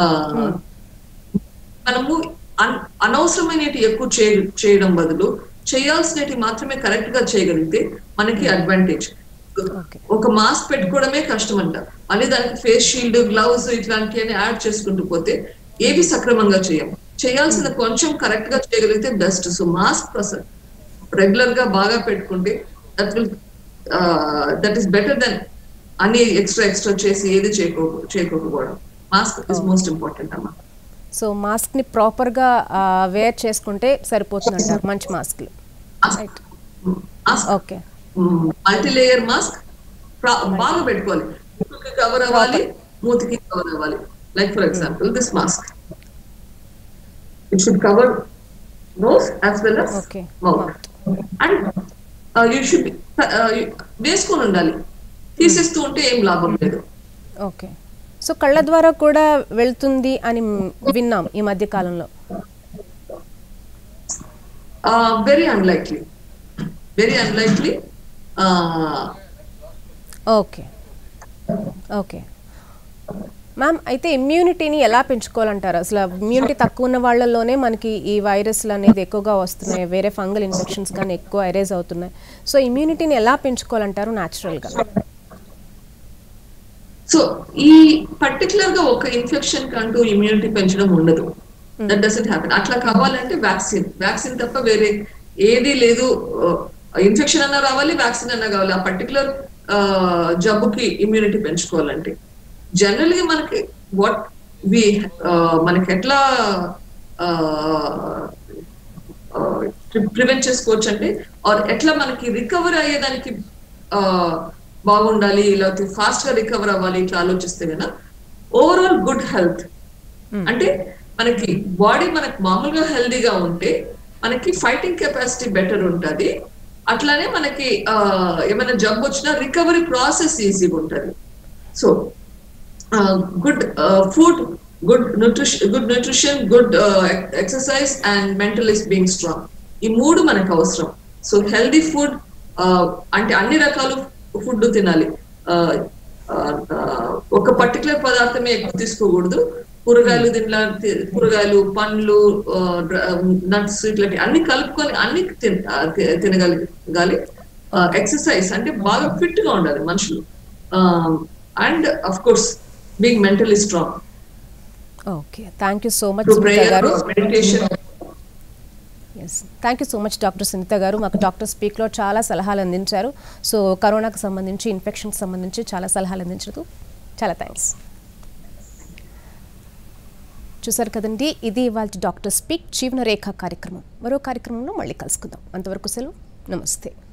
మనము అన్- అనవసరమైనటి ఎక్కువ చేయ- చేయడం బదులు చేయాల్సినవి మాత్రమే కరెక్ట్ గా చేయగలిగితే మనకి అడ్వాంటేజ్ Okay. ఒక మాస్క్ పెట్టుకోవడమే కష్టం అంట మళ్ళీ దానికి ఫేస్ షీల్డ్ గ్లౌస్ ఇట్లాంటివన్నీ యాడ్ చేసుకుంటూ పోతే ఏవి సక్రమంగా చేయం చేయాల్సిన కొంచెం కరెక్ట్ గా చేయగలిగితే బెస్ట్ సో మాస్క్ రెగ్యులర్ గా బాగా పెట్టుకుంటే that will that is better than అన్ని ఎక్స్ట్రా ఎక్స్ట్రా చేసి ఏది చేయకో చేయకపోవడం మాస్క్ ఇస్ మోస్ట్ ఇంపార్టెంట్ అమ్మా సో మాస్క్ని ప్రాపర్గా వేర్ చేసుకుంటే సరిపోతుందంటారు మంచి మాస్క్లు right mask okay multi layer mask బాగా పెట్టుకోవాలి ముక్కుకి కవర్ అవ్వాలి మూతికి కవర్ అవ్వాలి like for example this mask it should cover nose as well as Okay. Mouth and you should వేసుకొని ఉండాలి తీసేస్తూ ఉంటే ఏం లాభం లేదు ఓకే సో కళ్ళ ద్వారా కూడా వెళ్తుంది అని విన్నాం ఈ మధ్య కాలంలో very unlikely very unlikely okay okay ma'am అయితే ఇమ్యూనిటీని ఎలా పెంచుకోవాలంటారు అసలు ఇమ్యూనిటీ తక్కువ ఉన్న వాళ్ళలోనే మనకి ఈ వైరస్లు అనేది ఎక్కువగా వస్తున్నాయి వేరే ఫంగల్ ఇన్ఫెక్షన్స్ కానీ ఎక్కువ అరేజ్ అవుతున్నాయి సో ఇమ్యూనిటీని ఎలా పెంచుకోవాలంటారు న్యాచురల్గా సో ఈ పర్టికులర్ గా ఒక ఇన్ఫెక్షన్ కంటూ ఇమ్యూనిటీ పెంచడం ఉండదు దట్ డజంట్ హ్యాపెన్ అట్లా కావాలంటే వ్యాక్సిన్ వ్యాక్సిన్ తప్ప వేరే ఏది లేదు ఇన్ఫెక్షన్ అన్నా రావాలి వ్యాక్సిన్ అన్నా కావాలి ఆ పర్టికులర్ జబ్బుకి ఇమ్యూనిటీ పెంచుకోవాలంటే జనరల్ గా మనకి వాట్ వి మనకి ఎట్లా ప్రివెంట్ చేసుకోవచ్చు అంటే ఆర్ ఎట్లా మనకి రికవర్ అయ్యేదానికి ఆ, బాగుండాలి లేకపోతే ఫాస్ట్ గా రికవర్ అవ్వాలి ఇట్లా ఆలోచిస్తే కదా ఓవరాల్ గుడ్ హెల్త్ అంటే మనకి బాడీ మనకి మామూలుగా హెల్దీగా ఉంటే మనకి ఫైటింగ్ కెపాసిటీ బెటర్ ఉంటుంది అట్లానే మనకి ఆ, ఏమైనా జబ్బు వచ్చినా రికవరీ ప్రాసెస్ ఈజీగా ఉంటుంది so good food good nutrition good nutrition good exercise and mental is being strong ఈ మూడు మనకు అవసరం సో హెల్దీ ఫుడ్ అంటే అన్ని రకాల ఫుడ్ తినాలి Uh, uh, uh, ఒక పర్టికులర్ పదార్థమే ఎక్కువ తీసుకోకూడదు కూరగాయలు తినలా తి- కూరగాయలు పండ్లు నట్స్ ఇట్లాంటి అన్ని కలుపుకొని అన్ని తిన ఆ, తి- తినగలగాలి ఎక్సర్సైజ్ అంటే బాగా ఫిట్ గా ఉండాలి మనుషులు and of course being mentally strong okay thank you so much to Sunitha prayer గారు meditation yes thank you so much doctor Sunitha గారు మాకు డాక్టర్ స్పీక్లో చాలా సలహాలు అందించారు సో కరోనాకు సంబంధించి ఇన్ఫెక్షన్కి సంబంధించి చాలా సలహాలు అందించారు చాలా థ్యాంక్స్ చూసారు కదండి ఇది ఇవాళ డాక్టర్ స్పీక్ జీవన రేఖ కార్యక్రమం మరో కార్యక్రమంలో మళ్ళీ కలుసుకుందాం అంతవరకు సెలవు నమస్తే